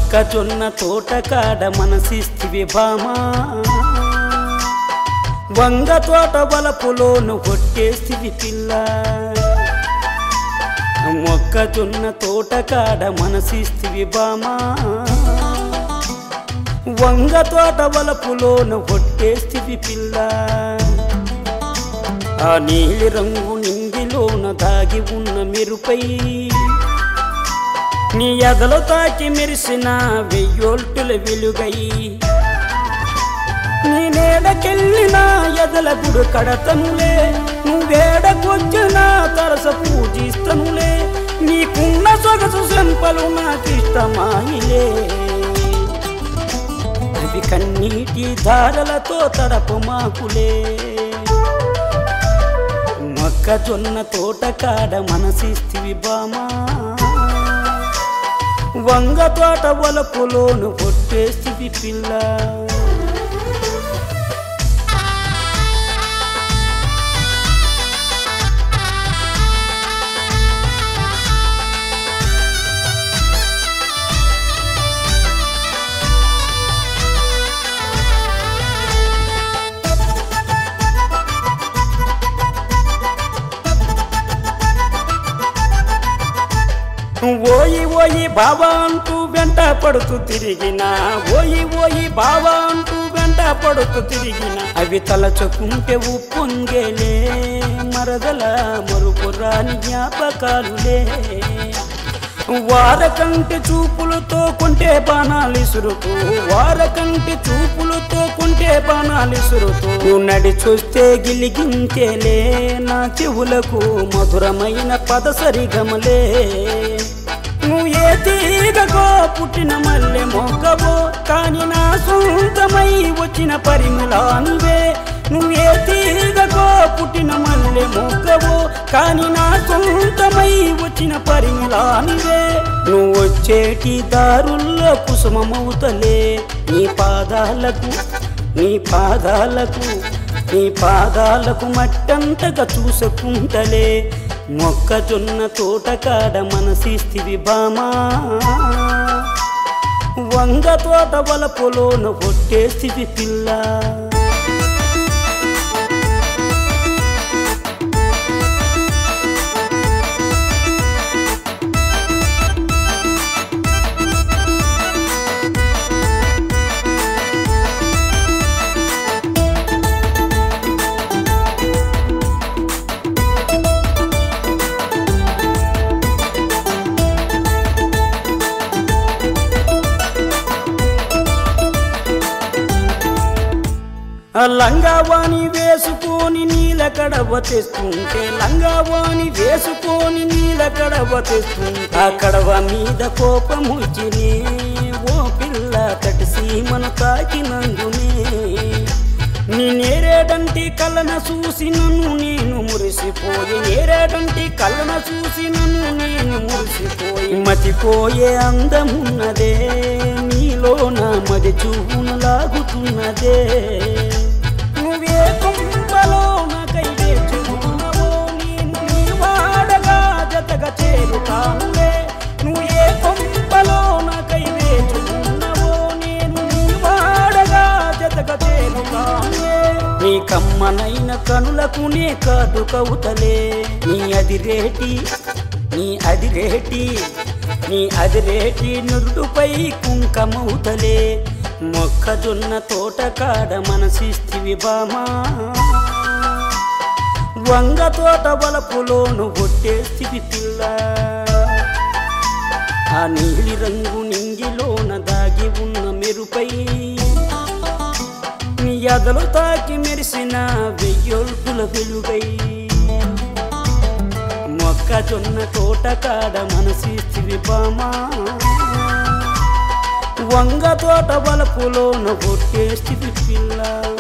మొక్కజొన్న తోట కాడ మనసిస్తివి బామా వంగ తోట వలపులోను కొట్టేసివి పిల్ల మొక్కజొన్న తోట కాడ మనసిస్తివి బామా వంగ తోట వలపులోను కొట్టేసివి పిల్ల ఆ నీలి రంగు నింగిలోన దాగి ఉన్న మెరుపై నీ ఎదలో తాకి మెరిసిన వెయ్యోల్టుల వెలుగై నీ నేడకెళ్ళిన ఎదల గుడు కడతనులే నువ్వేడకొచ్చిన తరస పూజిస్తనులే నీకున్న సొగసు సెంపలు నాకిష్టమాయిలే అవి కన్నీటి ధారలతో తడపు మాకులే మొక్కజొన్న తోట కాడ మనసిస్తివి బామా వంగ తోట వలపులోను కొట్టేసివి పిల్ల ఓయి ఓయి బావా అంటూ వెంట పడుతూ తిరిగిన ఓయి ఓయి బావా అంటూ వెంట పడుతూ తిరిగిన అవి తలచుకుంటే ఉప్పొంగేలే మరదల మరుపురాని జ్ఞాపకాలులే వారకంటి చూపులతో కొంటే బాణాలు సురుతూ వారకంటి చూపులతో కొంటే బాణాలు సురుతూ నువ్వు నడి చూస్తే గిలిగింతేలే నా చెవులకు మధురమైన పదసరి గమలే నువ్వు ఏ తీగకో పుట్టిన మల్లె మొగ్గవో కాని నా సొంతమై వచ్చిన పరిమళానువే నువ్వే తీగకో పుట్టిన మల్లె మొగ్గవో కాని నా సొంతమై వచ్చిన పరిమళానివే నువ్వు వచ్చేటి దారుల్లో కుసుమమవుతలే నీ పాదాలకు నీ పాదాలకు నీ పాదాలకు మట్టంతగా చూసుకుంటలే మొక్కజొన్న తోట కాడ మనసిస్తివి బామా వంగ తోట వలపులోన కొట్టేసివి పిల్ల ఆ లంగావాణి వేసుకొని నీల కడవ తెస్తుంటే లంగావాణి వేసుకొని నీల కడవ తెస్తుంటే ఆ కడవ మీద కోపముచ్చినే ఓ పిల్ల తటి సీమను తాకినందునే నీ నేరేడంటి కళ్ళన చూసి నన్ను నేను మురిసిపోయి నేరేడంటి కళ్ళన చూసి నన్ను నేను మురిసిపోయి మతిపోయే అందమున్నదే నీలో నా మది చూపును లాగుతున్నదే నువ్వే కుంభలో నాకై వేచుకున్నావో నేను నీ వాడగా జతగా చేరుతానులే నువ్వే కుంభలో నాకై వేచుకున్నావో నేను నీ వాడగా జతగా చేరుతానులే నీ కమ్మనైన కనులకు నే కాదు కవుతలే నీ అదిరేటి నీ అదిరేటి నీ అదిరేటి నురుడుపై కుంకమవుతలే మొక్కజొన్న తోట కాడ మనసిస్తివి బామా వంగ తోట వలపులోను కొట్టేసివి పిల్ల ఆ నీలి రంగు నింగిలోన దాగి ఉన్న మెరుపై నీ ఎదలు తాకి మెరిసిన వెయ్యొల్పుల వెలుగై మొక్కజొన్న తోట కాడ మనసిస్తివి బామా వంగ తోట వలపులోన కొట్టేసివి పిల్ల